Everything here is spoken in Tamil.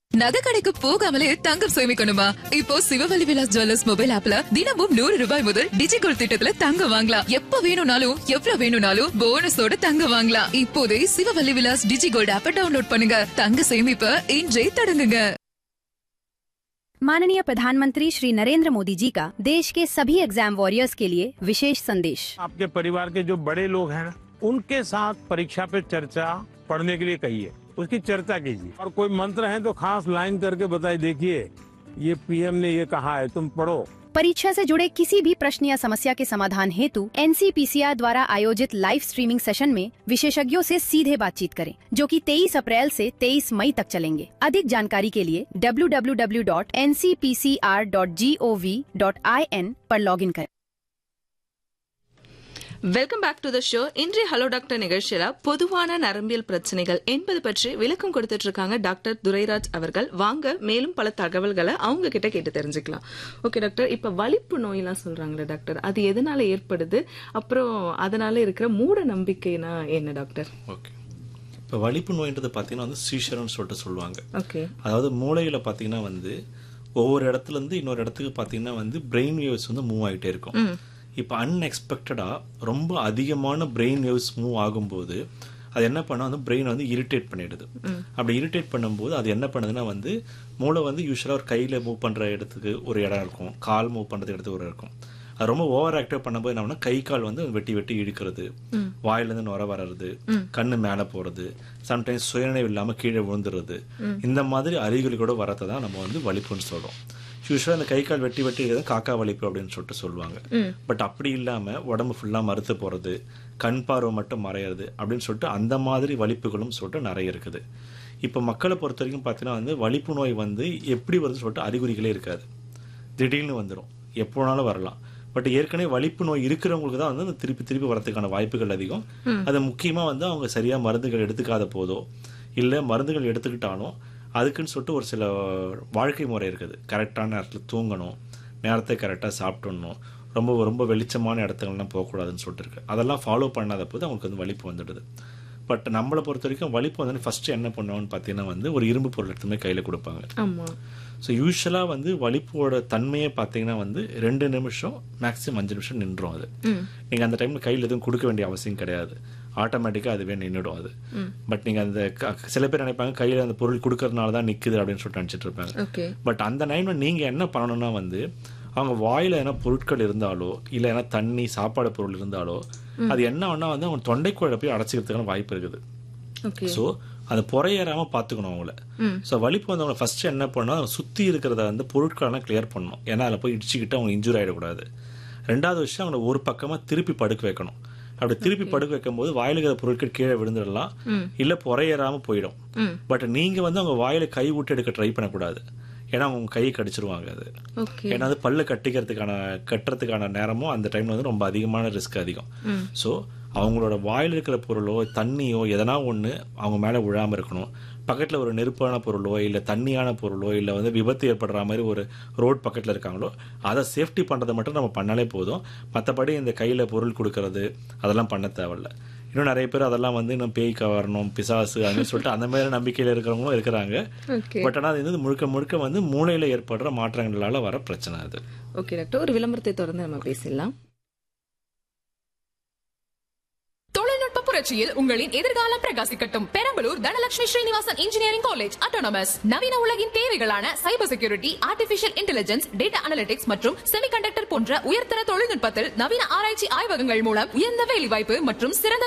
நகை கடைக்கு போகாமலே தங்கம் சேமிக்கணுமா இப்போ சிவவலி விலாஸ் ஜுவல்லர்ஸ் மொபைல் ஆப்ல தினமும் நூறு ரூபாய் முதல் டிஜிகோல் திட்டத்துல தங்கம் வாங்கலாம் எப்ப வேணும்னாலும் எவ்வளவு வேணும்னாலும் போனஸோட தங்கம் வாங்கலாம் இப்போதே சிவவல்லி விலாஸ் டிஜிகோல்ட் ஆப்ப டவுன்லோட் பண்ணுங்க தங்க சேமிப்ப இன்றே தொடங்குங்க माननीय प्रधानमंत्री श्री नरेंद्र मोदी जी का देश के सभी एग्जाम वॉरियर्स के लिए विशेष संदेश आपके परिवार के जो बड़े लोग हैं उनके साथ परीक्षा पे चर्चा पढ़ने के लिए कहिए उसकी चर्चा कीजिए और कोई मंत्र है तो खास लाइन करके बताइए देखिए ये पीएम ने ये कहा है तुम पढ़ो परीक्षा से जुड़े किसी भी प्रश्न या समस्या के समाधान हेतु एनसीपीसीआर द्वारा आयोजित लाइव स्ट्रीमिंग सेशन में विशेषज्ञों से सीधे बातचीत करें जो कि 23 अप्रैल से 23 मई तक चलेंगे अधिक जानकारी के लिए www.ncpcr.gov.in पर लॉगिन करें welcome back to the show இன்றைய ஹலோ டாக்டர் நிகழ்ச்சியில பொதுவான நரம்பியல் பிரச்சனைகள் என்பது பற்றி விளக்கம் கொடுத்துட்டு இருக்காங்க டாக்டர் துரைராஜ் அவர்கள் வாங்க மேலும் பல தகவல்களை அவங்க கிட்ட கேட்டு தெரிஞ்சுக்கலாம் ஓகே டாக்டர் இப்ப வலிப்பு நோயெல்லாம் சொல்றாங்களே டாக்டர் அது எதனால ஏற்படுது அப்புறம் அதனால இருக்கிற மூட நம்பிக்கைனா என்ன டாக்டர் ஓகே இப்போ வலிப்பு நோய்ன்றது பார்த்தீங்கன்னா வந்து சீஷர்னு சொல்லிட்டு சொல்லுவாங்க ஓகே அதாவது மூளையில் பார்த்தீங்கன்னா வந்து ஒவ்வொரு இடத்துல இருந்து இன்னொரு இடத்துக்கு பார்த்தீங்கன்னா வந்து பிரெயின் வேவ்ஸ் வந்து மூவ் ஆகிட்டே இருக்கும் இப்போ அன்எக்ஸ்பெக்டடாக ரொம்ப அதிகமான பிரெயின் வேவ்ஸ் மூவ் ஆகும்போது அது என்ன பண்ணா வந்து பிரெயின் வந்து இரிட்டேட் பண்ணிடுது அப்படி இரிட்டேட் பண்ணும்போது அது என்ன பண்ணுதுன்னா வந்து மூளை வந்து யூஸ்வலாக ஒரு கையில் மூவ் பண்ணுற இடத்துக்கு ஒரு இடம் இருக்கும் கால் மூவ் பண்ணுறது இடத்துக்கு ஒரு இருக்கும் அது ரொம்ப ஓவர் ஆக்டிவ் பண்ணும்போது என்ன ஆகும்னா, கை கால் வந்து வெட்டி வெட்டி இழுக்கிறது வாயிலிருந்து நுர வர்றது கண்ணு மேலே போறது சம்டைம்ஸ் சுயநினைவு இல்லாம கீழே விழுந்துறது இந்த மாதிரி அறிகுறிகளோட வரதை தான் நம்ம வந்து வலிப்புன்னு சொல்றோம் யூஸ்வலாக அந்த கை கால் வெட்டி வெட்டி இருக்கிறது காக்கா வலிப்பு அப்படின்னு சொல்லிட்டு சொல்லுவாங்க பட் அப்படி இல்லாம உடம்பு ஃபுல்லா மறுத்து போறது கண் பார்வை மட்டும் மறையிறது அப்படின்னு சொல்லிட்டு அந்த மாதிரி வலிப்புகளும் சொல்லிட்டு நிறைய இருக்குது இப்போ மக்களை பொறுத்த வரைக்கும் பார்த்தீங்கன்னா வந்து வலிப்பு நோய் வந்து எப்படி வருதுன்னு சொல்லிட்டு அறிகுறிகளே இருக்காது திடீர்னு வந்துடும் எப்போ வேணாலும் வரலாம் பட் ஏற்கனவே வலிப்பு நோய் இருக்கிறவங்களுக்கு தான் வந்து அந்த திருப்பி திருப்பி வரதுக்கான வாய்ப்புகள் அதிகம் அது முக்கியமா வந்து அவங்க சரியா மருந்துகள் எடுத்துக்காத போதோ இல்ல மருந்துகள் எடுத்துக்கிட்டாலும் அதுக்குன்னு சொல்லிட்டு ஒரு சில வாழ்க்கை முறை இருக்குது கரெக்டான நேரத்தில் தூங்கணும் நேரத்தை கரெக்டாக சாப்பிட்டுடணும் ரொம்ப ரொம்ப வெளிச்சமான இடத்துலலாம் போகக்கூடாதுன்னு சொல்லிட்டு இருக்கு அதெல்லாம் ஃபாலோ பண்ணாத போது அவங்களுக்கு வந்து வலிப்பு வந்துடுது பட் நம்மளை பொறுத்த வரைக்கும் வலிப்பு வந்து ஃபர்ஸ்ட் என்ன பண்ணுவாங்கன்னு பார்த்தீங்கன்னா வந்து ஒரு இரும்பு பொருள் எடுத்துமே கையில் கொடுப்பாங்க ஆமா ஸோ யூஸ்வலாக வந்து வலிப்போட தன்மையை பார்த்தீங்கன்னா வந்து ரெண்டு நிமிஷம் மேக்ஸிமம் அஞ்சு நிமிஷம் நின்றோம் அது நீங்கள் அந்த டைமில் கையில் எதுவும் கொடுக்க வேண்டிய அவசியம் கிடையாது ஆட்டோமேட்டிக்காக அதுவே நின்றுடும் அது பட் நீங்கள் அந்த க- சில பேர் நினைப்பாங்க கையில் அந்த பொருள் கொடுக்கறதுனால தான் நிற்குது அப்படின்னு சொல்லிட்டு நினச்சிட்டு இருப்பாங்க ஓகே பட் அந்த டைமில் நீங்கள் என்ன பண்ணணும்னா வந்து அவங்க வாயில் எதனா பொருட்கள் இருந்தாலோ இல்லை எதனா தண்ணி சாப்பாடு பொருள் இருந்தாலோ அது என்ன ஆகும்னா வந்து அவங்க தொண்டைக்குழ போய் அடைச்சிக்கிறதுக்கான வாய்ப்பு இருக்குது ஓகே ஸோ அது புறையேறாம பார்த்துக்கணும் அவங்கள ஸோ வலிப்பு வந்தவங்க ஃபர்ஸ்ட் என்ன பண்ணணும் சுற்றி இருக்கிறத வந்து பொருட்களெல்லாம் கிளியர் பண்ணணும் ஏன்னா அதில் போய் இடிச்சுக்கிட்டு அவங்க இன்ஜூர் ஆகிடக்கூடாது ரெண்டாவது விஷயம் அவங்கள ஒரு பக்கமாக திருப்பி படுக்க வைக்கணும் அப்படி திருப்பி படுக்க வைக்கும்போது வாயில இருக்கிற பொருட்கள் கீழே விழுந்துடலாம் இல்ல புறையேறாம போயிடும் பட் நீங்க வந்து அவங்க வாயில கை விட்டு எடுக்க ட்ரை பண்ணக்கூடாது ஏன்னா அவங்க கையை கடிச்சிருவாங்க அது ஓகே ஏன்னா அது பல்லு கட்டிக்கிறதுக்கான கட்டுறதுக்கான நேரமும் அந்த டைம்ல வந்து ரொம்ப அதிகமான ரிஸ்க் அதிகம் ஸோ அவங்களோட வாயில் இருக்கிற பொருளோ தண்ணியோ எதனா ஒன்று அவங்க மேலே விழாம இருக்கணும் பக்கத்தில் ஒரு நெருப்பான பொருளோ இல்லை தண்ணியான பொருளோ இல்லை வந்து விபத்து ஏற்படுற மாதிரி ஒரு ரோட் பக்கத்தில் இருக்காங்களோ அதை சேஃப்டி பண்ணுறதை மட்டும் நம்ம பண்ணாலே போதும் மற்றபடி இந்த கையில் பொருள் கொடுக்கறது அதெல்லாம் பண்ண தேவையில்ல இன்னும் நிறைய பேர் அதெல்லாம் வந்து இன்னும் பேய்க்க வரணும் பிசாசு அப்படின்னு சொல்லிட்டு அந்த மாதிரி நம்பிக்கையில் இருக்கிறவங்களும் இருக்கிறாங்க ஓகே பட் ஆனால் அது வந்து முழுக்க முழுக்க வந்து மூளையில் ஏற்படுற மாற்றங்களால வர பிரச்சனை அது ஓகே டாக்டர் ஒரு விளம்பரத்தை தொடர்ந்து நம்ம பேசலாம் தொழில்நுட்ப புரட்சியில் உங்களின் எதிர்காலம் பிரகாசிக்கட்டும் Perambalur Dhanalakshmi Srinivasan engineering college autonomous நவீன உலகின் தேவைகளான cyber security artificial intelligence data analytics மற்றும் செமிகண்டக்டர் போன்ற உயர்தர தொழில்நுட்பத்தில் நவீன ஆராய்ச்சி ஆய்வகங்கள் மூலம் உயர்ந்த வேலைவாய்ப்பு மற்றும் சிறந்த